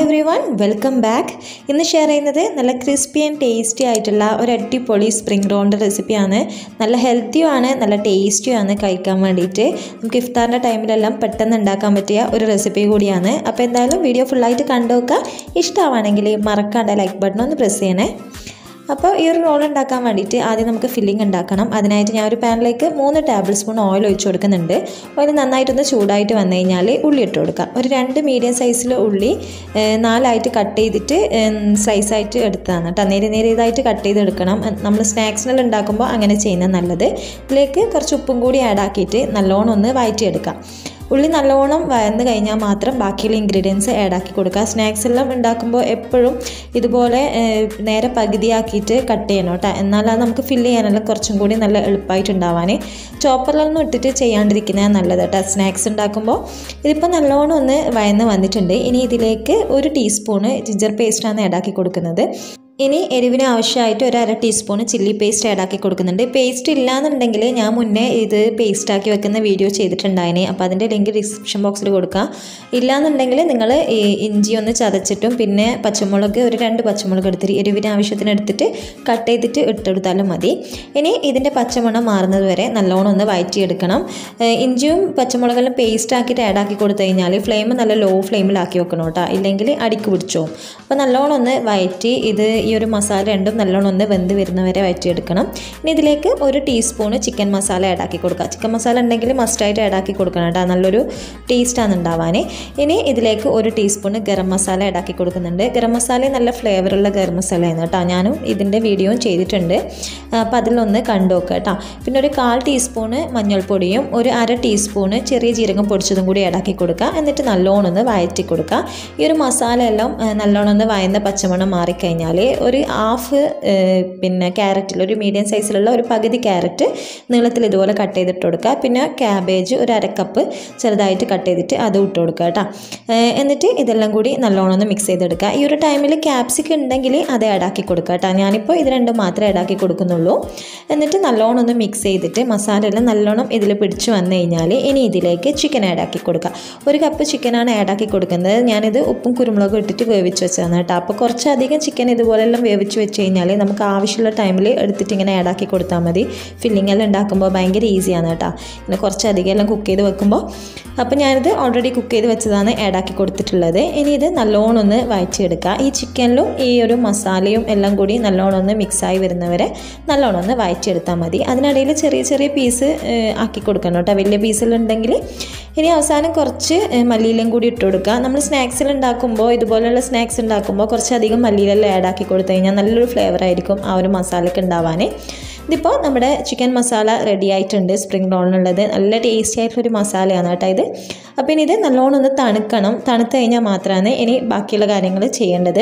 every everyone welcome back ഇന്ന് share ചെയ്യുന്നത് നല്ല ക്രിസ്പി ആൻഡ് ടേസ്റ്റി ആയിട്ടുള്ള ഒരു അടിപൊളി സ്പ്രിംഗ് റോളിൻ്റെ റെസിപ്പിയാണ് നല്ല ഹെൽത്തിയുമാണ് നല്ല ടേസ്റ്റിയുമാണ് കഴിക്കാൻ വേണ്ടിയിട്ട് നമുക്ക് ഇഫ്താറിൻ്റെ ടൈമിലെല്ലാം പെട്ടെന്ന് ഉണ്ടാക്കാൻ പറ്റിയ ഒരു റെസിപ്പി കൂടിയാണ് അപ്പോൾ എന്തായാലും വീഡിയോ ഫുള്ളായിട്ട് കണ്ടു നോക്കുക ഇഷ്ടമാണെങ്കിൽ മറക്കാണ്ട് ലൈക്ക് ബട്ടൺ ഒന്ന് പ്രസ് ചെയ്യണേ അപ്പോൾ ഈ ഒരു റോൾ ഉണ്ടാക്കാൻ വേണ്ടിയിട്ട് ആദ്യം നമുക്ക് ഫില്ലിംഗ് ഉണ്ടാക്കണം അതിനായിട്ട് ഞാൻ ഒരു പാനിലേക്ക് മൂന്ന് ടേബിൾ സ്പൂൺ ഓയിൽ ഒഴിച്ച് കൊടുക്കുന്നുണ്ട് ഓയിൽ നന്നായിട്ടൊന്ന് ചൂടായിട്ട് വന്നു കഴിഞ്ഞാൽ ഉള്ളി ഇട്ട് കൊടുക്കാം ഒരു രണ്ട് മീഡിയം സൈസിൽ ഉള്ളി ഏഹ്, നാലായിട്ട് കട്ട് ചെയ്തിട്ട് സ്ലൈസായിട്ട് എടുത്തതാണ് കേട്ടോ നേരെ നേരെ ഇതായിട്ട് കട്ട് ചെയ്ത് എടുക്കണം നമ്മൾ സ്നാക്സിനെല്ലാം ഉണ്ടാക്കുമ്പോൾ അങ്ങനെ ചെയ്യുന്നത് നല്ലത് ഇതിലേക്ക് കുറച്ച് ഉപ്പും കൂടി ആഡ് ആക്കിയിട്ട് നല്ലോണം ഒന്ന് വഴറ്റിയെടുക്കാം ഉള്ളി നല്ലോണം വഴന്ന് കഴിഞ്ഞാൽ മാത്രം ബാക്കിയുള്ള ഇൻഗ്രീഡിയൻസ് ആഡ് ആക്കി കൊടുക്കുക സ്നാക്സ് എല്ലാം ഉണ്ടാക്കുമ്പോൾ എപ്പോഴും ഇതുപോലെ ഏഹ്, നേരെ പകുതിയാക്കിയിട്ട് കട്ട് ചെയ്യണം കേട്ടോ എന്നാലാണ് നമുക്ക് ഫില്ല് ചെയ്യാനെല്ലാം കുറച്ചും കൂടി നല്ല എളുപ്പമായിട്ട് ഉണ്ടാവാൻ ചോപ്പറിലൊന്നും ഇട്ടിട്ട് ചെയ്യാണ്ടിരിക്കുന്നത് നല്ലത് കേട്ടോ സ്നാക്സ് ഉണ്ടാക്കുമ്പോൾ ഇതിപ്പോൾ നല്ലോണം ഒന്ന് വഴന്ന് വന്നിട്ടുണ്ട് ഇനി ഇതിലേക്ക് ഒരു ടീസ്പൂണ് ജിഞ്ചർ പേസ്റ്റാണ് ആഡ് ആക്കി കൊടുക്കുന്നത് ഇനി എരിവിന് ആവശ്യമായിട്ട് ഒരു അര ടീസ്പൂൺ ചില്ലി പേസ്റ്റ് ആഡ് ആക്കി കൊടുക്കുന്നുണ്ട് പേസ്റ്റ് ഇല്ലാന്നുണ്ടെങ്കിൽ ഞാൻ മുന്നേ ഇത് പേസ്റ്റ് ആക്കി വെക്കുന്ന വീഡിയോ ചെയ്തിട്ടുണ്ടായിന് അപ്പോൾ അതിൻ്റെ ലിങ്ക് ഡിസ്ക്രിപ്ഷൻ ബോക്സിൽ കൊടുക്കാം ഇല്ലാന്നുണ്ടെങ്കിൽ നിങ്ങൾ ഈ ഇഞ്ചി ഒന്ന് ചതച്ചിട്ടും പിന്നെ പച്ചമുളക് ഒരു രണ്ട് പച്ചമുളക് എടുത്തിട്ട് എരിവിന് ആവശ്യത്തിന് എടുത്തിട്ട് കട്ട് ചെയ്തിട്ട് ഇട്ടെടുത്താലും മതി ഇനി ഇതിൻ്റെ പച്ചമണം മാറുന്നത് വരെ നല്ലോണം ഒന്ന് വഴറ്റിയെടുക്കണം ഏഹ് ഇഞ്ചിയും പച്ചമുളകെല്ലാം പേസ്റ്റ് ആക്കിയിട്ട് ആഡ് ആക്കി കൊടുത്തു കഴിഞ്ഞാൽ ഫ്ലെയിം നല്ല ലോ ഫ്ലെയിമിലാക്കി വെക്കണം കേട്ടോ ഇല്ലെങ്കിൽ അടിക്ക് പിടിച്ചോവും അപ്പോൾ നല്ലോണം ഒന്ന് വഴറ്റി ഇത് ഈ ഒരു മസാല രണ്ടും നല്ലോണം ഒന്ന് വെന്ത് വരുന്നവരെ വഴറ്റിയെടുക്കണം ഇനി ഇതിലേക്ക് ഒരു ടീസ്പൂണ് ചിക്കൻ മസാല ആഡ് ആക്കി കൊടുക്കുക ചിക്കൻ മസാല ഉണ്ടെങ്കിൽ മസ്റ്റായിട്ട് ആഡ് ആക്കി കൊടുക്കണം കേട്ടോ നല്ലൊരു ടേസ്റ്റാണ് ഉണ്ടാവാൻ ഇനി ഇതിലേക്ക് ഒരു ടീസ്പൂണ് ഗരം മസാല ആഡ് ആക്കി കൊടുക്കുന്നുണ്ട് ഗരം മസാല നല്ല ഫ്ലേവറുള്ള ഗരം മസാലയാണ് കേട്ടോ ഞാനും ഇതിൻ്റെ വീഡിയോയും ചെയ്തിട്ടുണ്ട് അപ്പോൾ അതിലൊന്ന് കണ്ടു നോക്കുക കേട്ടോ പിന്നെ ഒരു കാൽ ടീസ്പൂണ് മഞ്ഞൾപ്പൊടിയും ഒരു അര ടീസ്പൂണ് ചെറിയ ജീരകം പൊടിച്ചതും കൂടി ആഡ് ആക്കി കൊടുക്കുക എന്നിട്ട് നല്ലോണം ഒന്ന് വഴറ്റി കൊടുക്കുക ഈ ഒരു മസാല എല്ലാം ഏഹ്, നല്ലോണം ഒന്ന് വയന്ന പച്ചമണം മാറിക്കഴിഞ്ഞാൽ ഒരു ഹാഫ് പിന്നെ ക്യാരറ്റിൽ ഒരു മീഡിയം സൈസിലുള്ള ഒരു പകുതി ക്യാരറ്റ് നീളത്തിൽ ഇതുപോലെ കട്ട് ചെയ്തിട്ട് കൊടുക്കുക പിന്നെ ക്യാബേജ് ഒരു അരക്കപ്പ് ചെറുതായിട്ട് കട്ട് ചെയ്തിട്ട് അത് ഇട്ട് കൊടുക്കുക കേട്ടോ ഏഹ്, എന്നിട്ട് ഇതെല്ലാം കൂടി നല്ലോണം ഒന്ന് മിക്സ് ചെയ്തെടുക്കുക ഈ ഒരു ടൈമിൽ ക്യാപ്സിക്കം ഉണ്ടെങ്കിൽ അത് ആഡ് ആക്കി കൊടുക്കുക കേട്ടോ ഞാനിപ്പോൾ ഇത് രണ്ടും മാത്രമേ ആഡ് ആക്കി കൊടുക്കുന്നുള്ളൂ എന്നിട്ട് നല്ലോണം ഒന്ന് മിക്സ് ചെയ്തിട്ട് മസാല എല്ലാം നല്ലോണം ഇതിൽ പിടിച്ച് വന്നു കഴിഞ്ഞാൽ ഇനി ഇതിലേക്ക് ചിക്കൻ ആഡ് ആക്കി കൊടുക്കുക ഒരു കപ്പ് ചിക്കനാണ് ആഡ് ആക്കി കൊടുക്കുന്നത് ഞാനിത് ഉപ്പും കുരുമുളകും ഇട്ടിട്ട് വേവിച്ച് വെച്ചതാണ് കേട്ടോ അപ്പോൾ കുറച്ചധികം ചിക്കൻ ഇതുപോലെല്ലാം വേവിച്ച് വെച്ച് കഴിഞ്ഞാൽ നമുക്ക് ആവശ്യമുള്ള ടൈമിൽ എടുത്തിട്ട് ഇങ്ങനെ ആഡ് ആക്കി കൊടുത്താൽ മതി ഫില്ലിംഗ് എല്ലാം ഉണ്ടാക്കുമ്പോൾ ഭയങ്കര ഈസിയാണ് കേട്ടോ പിന്നെ കുറച്ചധികം എല്ലാം കുക്ക് ചെയ്ത് വെക്കുമ്പോൾ അപ്പോൾ ഞാനിത് ഓൾറെഡി കുക്ക് ചെയ്ത് വെച്ചതാണ് ആഡ് ആക്കി കൊടുത്തിട്ടുള്ളത് ഇനി ഇത് നല്ലോണം ഒന്ന് വഴറ്റിയെടുക്കുക ഈ ചിക്കനിലും ഈ ഒരു മസാലയും എല്ലാം കൂടി നല്ലോണം ഒന്ന് മിക്സായി വരുന്നവരെ നല്ലോണം ഒന്ന് വഴറ്റിയെടുത്താൽ മതി അതിനിടയിൽ ചെറിയ ചെറിയ പീസ് ആക്കി കൊടുക്കണം കേട്ടോ വലിയ പീസിലുണ്ടെങ്കിൽ ഇനി അവസാനം കുറച്ച് ഏഹ്, മല്ലിയിലയും കൂടി ഇട്ട് കൊടുക്കുക നമ്മൾ സ്നാക്സിൽ ഉണ്ടാക്കുമ്പോൾ ഇതുപോലെയുള്ള സ്നാക്സ് ഉണ്ടാക്കുമ്പോൾ കുറച്ചധികം മല്ലിയിലെല്ലാം ആഡ് ആക്കി കൊടുത്തു കഴിഞ്ഞാൽ നല്ലൊരു ഫ്ലേവർ ആയിരിക്കും ആ ഒരു മസാലയ്ക്ക് ഉണ്ടാവാൻ ഇതിപ്പോൾ നമ്മുടെ ചിക്കൻ മസാല റെഡി ആയിട്ടുണ്ട് സ്പ്രിംഗ് റോളിനുള്ളത് നല്ല ടേസ്റ്റി ആയിട്ടുള്ളൊരു മസാലയാണ് കേട്ടോ ഇത് അപ്പോൾ ഇനി ഇത് നല്ലോണം ഒന്ന് തണുക്കണം തണുത്ത് കഴിഞ്ഞാൽ മാത്രമാണ് ഇനി ബാക്കിയുള്ള കാര്യങ്ങൾ ചെയ്യേണ്ടത്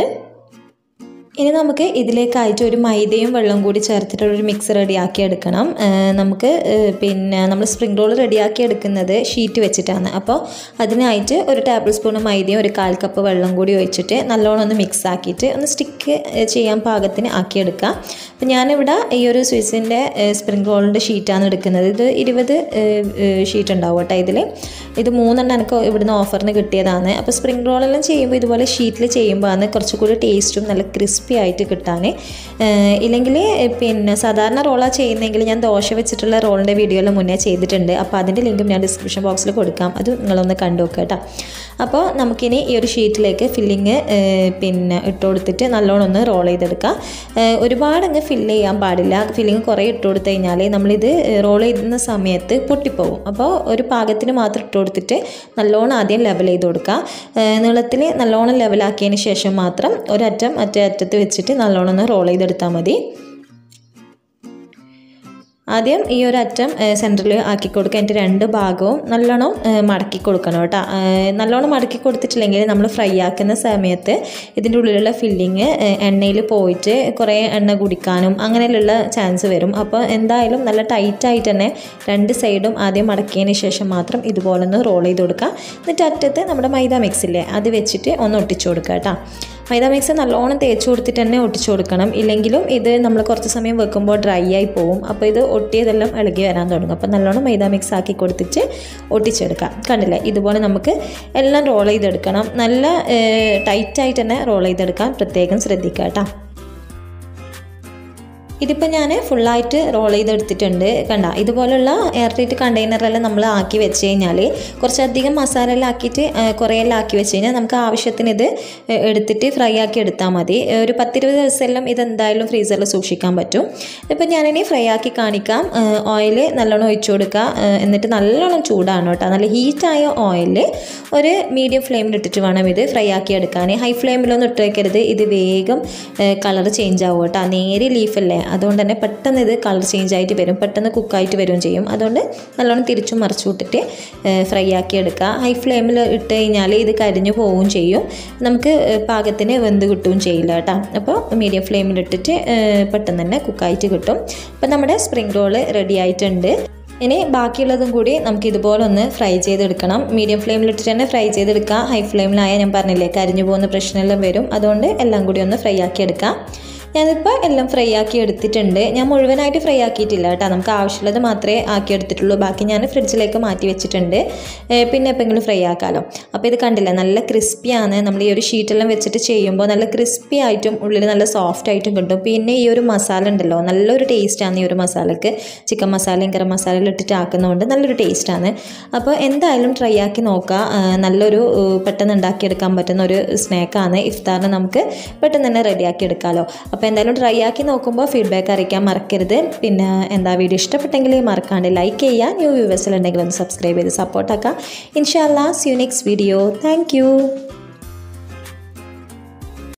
ഇനി നമുക്ക് ഇതിലേക്കായിട്ട് ഒരു മൈദയും വെള്ളം കൂടി ചേർത്തിട്ടുള്ളൊരു മിക്സ് റെഡിയാക്കി എടുക്കണം ഏഹ് നമുക്ക് ഏഹ് പിന്നെ നമ്മൾ സ്പ്രിംഗ് റോൾ റെഡിയാക്കി എടുക്കുന്നത് ഷീറ്റ് വെച്ചിട്ടാണ് അപ്പോൾ അതിനായിട്ട് ഒരു ടേബിൾ സ്പൂൺ മൈദയും ഒരു കാൽ കപ്പ് വെള്ളം കൂടി ഒഴിച്ചിട്ട് നല്ലോണം ഒന്ന് മിക്സ് ആക്കിയിട്ട് ഒന്ന് സ്റ്റിക്ക് ചെയ്യാൻ പാകത്തിന് ആക്കിയെടുക്കുക അപ്പോൾ ഞാനിവിടെ ഈ ഒരു സ്വിസിൻ്റെ സ്പ്രിംഗ് റോളിൻ്റെ ഷീറ്റാണ് എടുക്കുന്നത് ഇത് ഇരുപത് ഷീറ്റ് ഉണ്ടാവും കേട്ടോ ഇതിൽ ഇത് മൂന്നെണ്ണം എനിക്ക് ഇവിടുന്ന് ഓഫറിന് കിട്ടിയതാണ് അപ്പോൾ സ്പ്രിംഗ് റോളെല്ലാം ചെയ്യുമ്പോൾ ഇതുപോലെ ഷീറ്റിൽ ചെയ്യുമ്പോൾ ആണ് കുറച്ചുകൂടി ടേസ്റ്റും നല്ല ക്രിസ്പി ആയിട്ട് കിട്ടാൻ ഇല്ലെങ്കിൽ പിന്നെ സാധാരണ റോളാണ് ചെയ്യുന്നതെങ്കിൽ ഞാൻ ദോശ വെച്ചിട്ടുള്ള റോളിൻ്റെ വീഡിയോ എല്ലാം മുന്നേ ചെയ്തിട്ടുണ്ട് അപ്പോൾ അതിൻ്റെ ലിങ്കും ഞാൻ ഡിസ്ക്രിപ്ഷൻ ബോക്സിൽ കൊടുക്കാം അത് നിങ്ങളൊന്ന് കണ്ടു നോക്കുക കേട്ടോ അപ്പോൾ നമുക്കിനി ഈ ഒരു ഷീറ്റിലേക്ക് ഫില്ലിങ് പിന്നെ ഇട്ട് കൊടുത്തിട്ട് നല്ലോണം ഒന്ന് റോൾ ചെയ്തെടുക്കുക ഏഹ് ഒരുപാട് അങ്ങ് ഫില്ല് ചെയ്യാൻ പാടില്ല ഫില്ലിങ് കുറേ ഇട്ട് കൊടുത്തു കഴിഞ്ഞാൽ നമ്മളിത് റോൾ ചെയ്യുന്ന സമയത്ത് പൊട്ടിപ്പോകും അപ്പോൾ ഒരു പാകത്തിന് മാത്രം ഇട്ട് കൊടുത്തിട്ട് നല്ലോണം ആദ്യം ലെവൽ ചെയ്ത് കൊടുക്കുക ഏഹ് നീളത്തിൽ നല്ലോണം ലെവലാക്കിയതിന് ശേഷം മാത്രം ഒരറ്റം മറ്റേ അറ്റത്ത് വെച്ചിട്ട് നല്ലോണം ഒന്ന് റോൾ ചെയ്തെടുത്താൽ മതി ആദ്യം ഈ ഒരു അറ്റം സെൻറ്ററിൽ ആക്കി കൊടുക്കുക അതിൻ്റെ രണ്ട് ഭാഗവും നല്ലോണം ഏഹ്, മടക്കി കൊടുക്കണം കേട്ടോ ഏഹ്, നല്ലോണം മടക്കി കൊടുത്തിട്ടില്ലെങ്കിൽ നമ്മൾ ഫ്രൈ ആക്കുന്ന സമയത്ത് ഇതിൻ്റെ ഉള്ളിലുള്ള ഫില്ലിങ് എണ്ണയിൽ പോയിട്ട് കുറേ എണ്ണ കുടിക്കാനും അങ്ങനെയുള്ള ചാൻസ് വരും അപ്പോൾ എന്തായാലും നല്ല ടൈറ്റായിട്ട് തന്നെ രണ്ട് സൈഡും ആദ്യം മടക്കിയതിന് ശേഷം മാത്രം ഇതുപോലെ ഒന്ന് റോൾ ചെയ്ത് കൊടുക്കുക എന്നിട്ട് അറ്റത്ത് നമ്മുടെ മൈദ മിക്സ് ഇല്ലേ അത് വെച്ചിട്ട് ഒന്ന് ഒട്ടിച്ചു കൊടുക്കുക കേട്ടോ മൈദ മിക്സ് നല്ലോണം തേച്ച് കൊടുത്തിട്ട് തന്നെ ഒട്ടിച്ചു കൊടുക്കണം ഇല്ലെങ്കിലും ഇത് നമ്മൾ കുറച്ച് സമയം വെക്കുമ്പോൾ ഡ്രൈ ആയി പോവും അപ്പോൾ ഇത് ഒട്ടിയതെല്ലാം ഇളകി വരാൻ തുടങ്ങും അപ്പോൾ നല്ലോണം മൈദ മിക്സ് ആക്കി കൊടുത്തിട്ട് ഒട്ടിച്ചെടുക്കാം കണ്ടില്ലേ ഇതുപോലെ നമുക്ക് എല്ലാം റോൾ ചെയ്തെടുക്കണം നല്ല ടൈറ്റായിട്ട് തന്നെ റോൾ ചെയ്തെടുക്കാൻ പ്രത്യേകം ശ്രദ്ധിക്കുക കേട്ടോ ഇതിപ്പോൾ ഞാൻ ഫുള്ളായിട്ട് റോൾ ചെയ്തെടുത്തിട്ടുണ്ട് കണ്ട ഇതുപോലുള്ള എയർ ടൈറ്റ് കണ്ടെയ്നറെല്ലാം നമ്മൾ ആക്കി വെച്ച് കഴിഞ്ഞാൽ കുറച്ചധികം മസാല എല്ലാം ആക്കിയിട്ട് കുറേ എല്ലാം ആക്കി വെച്ച് കഴിഞ്ഞാൽ നമുക്ക് ആവശ്യത്തിന് ഇത് എടുത്തിട്ട് ഫ്രൈ ആക്കി എടുത്താൽ മതി ഒരു പത്തിരുപത് ദിവസമെല്ലാം ഇത് എന്തായാലും ഫ്രീസറിൽ സൂക്ഷിക്കാൻ പറ്റും ഇപ്പം ഞാനിനി ഫ്രൈ ആക്കി കാണിക്കാം ഓയിൽ നല്ലോണം ഒഴിച്ചു കൊടുക്കുക എന്നിട്ട് നല്ലോണം ചൂടാണ് കേട്ടോ നല്ല ഹീറ്റായ ഓയിൽ ഒരു മീഡിയം ഫ്ലെയിമിൽ ഇട്ടിട്ട് വേണം ഇത് ഫ്രൈ ആക്കി എടുക്കാൻ ഹൈ ഫ്ലെയിമിലൊന്നും ഇട്ട് വയ്ക്കരുത് ഇത് വേഗം കളർ ചേഞ്ച് ആവും കേട്ടോ നേരെ ലീഫല്ലേ അതുകൊണ്ട് തന്നെ പെട്ടെന്ന് ഇത് കളർ ചേഞ്ച് ആയിട്ട് വരും പെട്ടെന്ന് കുക്കായിട്ട് വരും ചെയ്യും അതുകൊണ്ട് നല്ലോണം തിരിച്ചും മറിച്ചു വിട്ടിട്ട് ഫ്രൈ ആക്കി എടുക്കുക ഹൈ ഫ്ലെയിമിൽ ഇട്ട് കഴിഞ്ഞാൽ ഇത് കരിഞ്ഞു പോവുകയും ചെയ്യും നമുക്ക് പാകത്തിന് വെന്ത് കിട്ടുകയും ചെയ്യില്ല കേട്ടോ അപ്പോൾ മീഡിയം ഫ്ലെയിമിൽ ഇട്ടിട്ട് പെട്ടെന്ന് തന്നെ കുക്കായിട്ട് കിട്ടും അപ്പോൾ നമ്മുടെ സ്പ്രിംഗ് റോള് റെഡി ആയിട്ടുണ്ട് ഇനി ബാക്കിയുള്ളതും കൂടി നമുക്ക് ഇതുപോലെ ഒന്ന് ഫ്രൈ ചെയ്തെടുക്കണം മീഡിയം ഫ്ലെയിമിലിട്ടിട്ട് തന്നെ ഫ്രൈ ചെയ്തെടുക്കുക ഹൈ ഫ്ലെയിമിലായാൽ ഞാൻ പറഞ്ഞില്ലേ കരിഞ്ഞു പോകുന്ന പ്രശ്നമെല്ലാം വരും അതുകൊണ്ട് എല്ലാം കൂടി ഒന്ന് ഫ്രൈ ആക്കി എടുക്കാം ഞാനിപ്പോൾ എല്ലാം ഫ്രൈ ആക്കി എടുത്തിട്ടുണ്ട് ഞാൻ മുഴുവനായിട്ട് ഫ്രൈ ആക്കിയിട്ടില്ല കേട്ടോ നമുക്ക് ആവശ്യമുള്ളത് മാത്രമേ ആക്കി എടുത്തിട്ടുള്ളൂ ബാക്കി ഞാൻ ഫ്രിഡ്ജിലേക്ക് മാറ്റി വെച്ചിട്ടുണ്ട് പിന്നെ എപ്പോഴെങ്കിലും ഫ്രൈ ആക്കാമല്ലോ അപ്പോൾ ഇത് കണ്ടില്ല നല്ല ക്രിസ്പിയാണ് നമ്മൾ ഈ ഒരു ഷീറ്റെല്ലാം വെച്ചിട്ട് ചെയ്യുമ്പോൾ നല്ല ക്രിസ്പി ആയിട്ടും ഉള്ളിൽ നല്ല സോഫ്റ്റ് ആയിട്ടും കിട്ടും പിന്നെ ഈ ഒരു മസാല ഉണ്ടല്ലോ നല്ലൊരു ടേസ്റ്റാണ് ഈ ഒരു മസാലക്ക് ചിക്കൻ മസാലയും ഗരം മസാലയും ഇട്ടിട്ട് ആക്കുന്നതുകൊണ്ട് നല്ലൊരു ടേസ്റ്റാണ് അപ്പോൾ എന്തായാലും ട്രൈ ആക്കി നോക്കുക നല്ലൊരു പെട്ടെന്ന് ഉണ്ടാക്കിയെടുക്കാൻ പറ്റുന്ന ഒരു സ്നാക്കാണ് ഇഫ്താറിന് നമുക്ക് പെട്ടെന്ന് തന്നെ റെഡിയാക്കി എടുക്കാമല്ലോ അപ്പോൾ എന്തായാലും ട്രൈ ആക്കി നോക്കുമ്പോൾ ഫീഡ്ബാക്ക് അറിയിക്കാൻ മറക്കരുത് പിന്നെ എന്താ വീഡിയോ ഇഷ്ടപ്പെട്ടെങ്കിൽ മറക്കാണ്ട് ലൈക്ക് ചെയ്യുക ന്യൂ വ്യൂവേഴ്സിലുണ്ടെങ്കിൽ ഒന്ന് സബ്സ്ക്രൈബ് ചെയ്ത് സപ്പോർട്ടാക്കാം ഇൻഷാല്ലാ see you next video thank